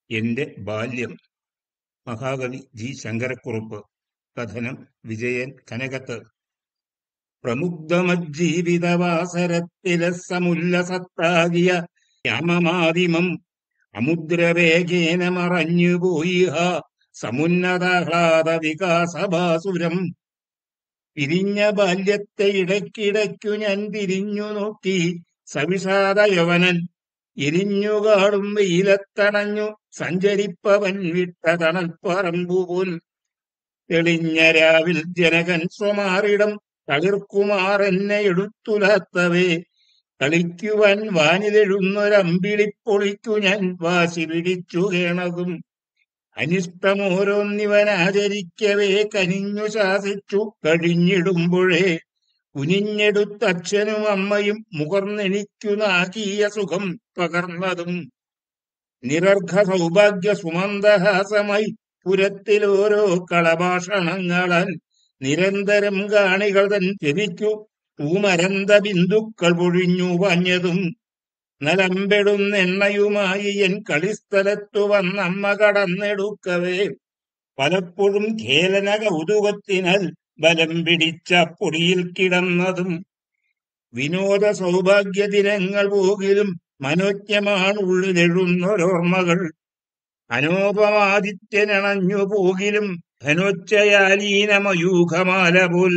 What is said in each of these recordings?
എന്റെ ബാല്യം മഹാകവി ജി ശങ്കരക്കുറുപ്പ് കഥനം വിജയൻ കനകത്ത് പ്രമുഗ്ധമജ്ജീവിതവാസരത്തിലെ സമുല്ലസത്താകിയ യാമമാദിമം അമുദ്രവേഗേന മറഞ്ഞുപോയി ഹ സമുന്നതാഹ്ലാദ വികാസഭാസുരം പിരിഞ്ഞ ബാല്യത്തെ ഇടയ്ക്കിടയ്ക്കു ഞാൻ തിരിഞ്ഞു നോക്കി സവിഷാദ യവനൻ എരിഞ്ഞുകാടും വെയിലത്തണഞ്ഞു സഞ്ചരിപ്പവൻ വിട്ട തണൽപ്പറമ്പുപോൽ തെളിഞ്ഞ രാവിൽ ജനകൻ സ്വമാറിടം തളിർക്കുമാർ എന്നെ എടുത്തുലാത്തവേ കളിക്കുവാൻ വാനിലെഴുന്നൊരമ്പിളിപ്പൊളിക്കു ഞാൻ വാശി പിടിച്ചു കേണതും അനിഷ്ടമോരോന്നിവൻ ആചരിക്കവേ കനിഞ്ഞു ശാസിച്ചു കഴിഞ്ഞിടുമ്പോഴേ കുനിഞ്ഞെടുത്തച്ഛനും അമ്മയും മുകർന്നെനിക്കു നാകീയ സുഖം പകർന്നതും നിരർഘ സൗഭാഗ്യ സുമന്ദഹാസമായി പുരത്തിൽ ഓരോ കളഭാഷണങ്ങളാൽ നിരന്തരം കാണികൾ തൻ ചെവിക്കു തൂമരന്ത ബിന്ദുക്കൾ പൊഴിഞ്ഞു വാഞ്ഞതും നലമ്പെടുന്നെണ്ണയുമായി എൻ കളിസ്ഥലത്തു വന്നമ്മ കടന്നെടുക്കവേ പലപ്പോഴും ഖേലന കൗതുകത്തിനാൽ ബലം പിടിച്ച പൊടിയിൽ കിടന്നതും വിനോദ സൗഭാഗ്യ ദിനങ്ങൾ പോകിലും മനോജ്ഞമാണ് ഉള്ളിലെഴുന്നൊരോർമ്മകൾ അനോപമാദിത്യനണഞ്ഞു പോകിലും ധനോച്ചയാലീനമയൂഖമാല പോൽ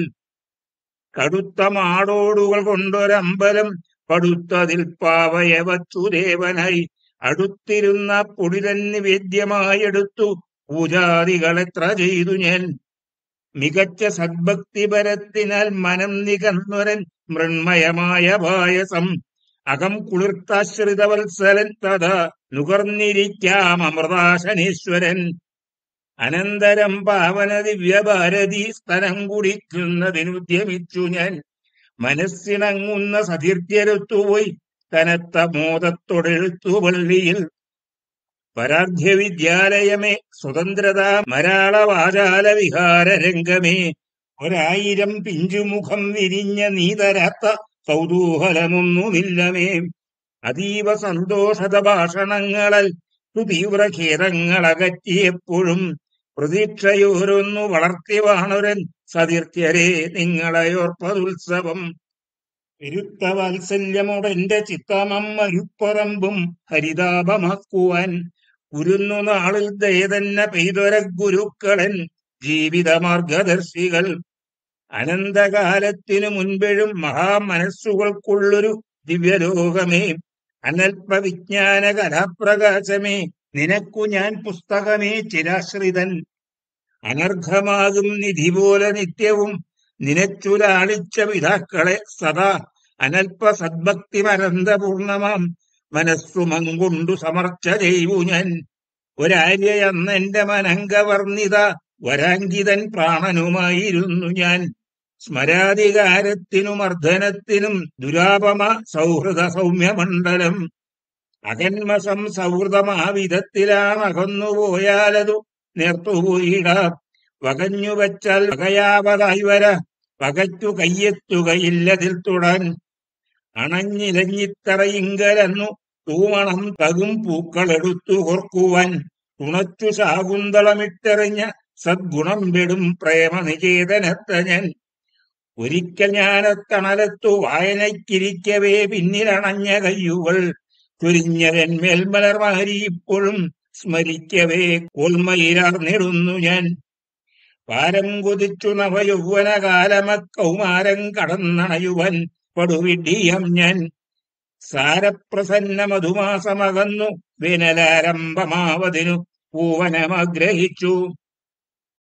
കടുത്ത മാടോടുകൾ കൊണ്ടൊരമ്പലം പടുത്തതിൽ പാവയവച്ചു ദേവനായി അടുത്തിരുന്ന പൊടിതൻ നിവേദ്യമായെടുത്തു പൂജാദികളെത്ര ചെയ്തു ഞാൻ മികച്ച സദ്ഭക്തിപരത്തിനാൽ മനം നികന്നൊരൻ മൃണ്മയമായ പായസം അകം കുളിർത്താശ്രിതവത്സലൻ തഥാ നുകർന്നിരിക്കാം അമൃതാശനീശ്വരൻ അനന്തരം പാവന ദിവ്യഭാരതി സ്ഥലം കുടിക്കുന്നതിനുദ്യമിച്ചു ഞാൻ മനസ്സിണങ്ങുന്ന സതീർത്ഥ്യരുത്തുപോയി കനത്ത മോദത്തൊടെഴുത്തു പള്ളിയിൽ പരാർധ്യ വിദ്യാലയമേ സ്വതന്ത്രത മരാള വാചാല വിഹാര രംഗമേ ഒരായിരം പിഞ്ചുമുഖം വിരിഞ്ഞ നീതരാത്ത കൗതൂഹലമൊന്നുമില്ലമേ അതീവ സന്തോഷത ഭാഷണങ്ങളൽ തീവ്ര ഖേദങ്ങളകറ്റിയെപ്പോഴും പ്രതീക്ഷയോരൊന്നു വളർത്തിവാണൊരൻ സതീർത്ഥ്യരെ നിങ്ങളെയോർപ്പതുത്സവം പെരുത്ത വാത്സല്യമോടെന്റെ ചിത്തമം മരുപ്പറമ്പും ഹരിതാപമാക്കുവാൻ കുരുന്നു നാളിൽ ദയതന്നെ പെയ്തൊര ഗുരുക്കളൻ ജീവിത മാർഗദർശികൾ അനന്തകാലത്തിനു മുൻപെഴും മഹാമനസ്സുകൾക്കുള്ളൊരു ദിവ്യലോകമേ അനൽപ വിജ്ഞാന കലാപ്രകാശമേ നിനക്കു ഞാൻ പുസ്തകമേ ചിരാശ്രിതൻ അനർഘമാകും നിധി പോലെ നിത്യവും നിനച്ചുലാളിച്ച പിതാക്കളെ സദാ അനൽപ സദ്ഭക്തി പരന്തപൂർണമാം മനസ്സുമങ്കൊണ്ടു സമർച്ച ചെയ്യൂ ഞാൻ ഒരാര്യയെന്നെന്റെ മനങ്കവർണിത വരാങ്കിതൻ പ്രാണനുമായിരുന്നു ഞാൻ സ്മരാധികാരത്തിനും അർദ്ധനത്തിനും ദുരാപമ സൗഹൃദ സൗമ്യമണ്ഡലം അകന്മസം സൗഹൃദമാവിധത്തിലാണ് അകന്നുപോയാലതു നേർത്തുപോയിടാം വകഞ്ഞു വച്ചാൽ വകയാവതായി വര വകയ്ക്കു കയ്യെത്തുകയില്ലതിൽ തുടൻ അണഞ്ഞിലഞ്ഞിത്തറയിങ്കലെന്നു തൂമണം തകും പൂക്കളെടുത്തു കോർക്കുവാൻ തുണച്ചു ശാകുന്തളമിട്ടെറിഞ്ഞ സദ്ഗുണം പെടും പ്രേമനികേതനത്ത ഞാൻ ഒരിക്കൽ ഞാനത്തണലത്തു വായനയ്ക്കിരിക്കവേ പിന്നിലണഞ്ഞ കയ്യുകൾ ചൊരിഞ്ഞതെന്മേൽ മലർമാരി ഇപ്പോഴും സ്മരിക്കവേ കോൾമയിലാർന്നിടുന്നു ഞാൻ പാരം കൊതിച്ചു നവയൗവന കാലമക്കൗമാരം കടന്നണയുവൻ പടുവിഡിയം ഞാൻ സാരപ്രസന്ന മധുമാസമകന്നു വേനലാരംഭമാവതിനു പൂവനമാഗ്രഹിച്ചു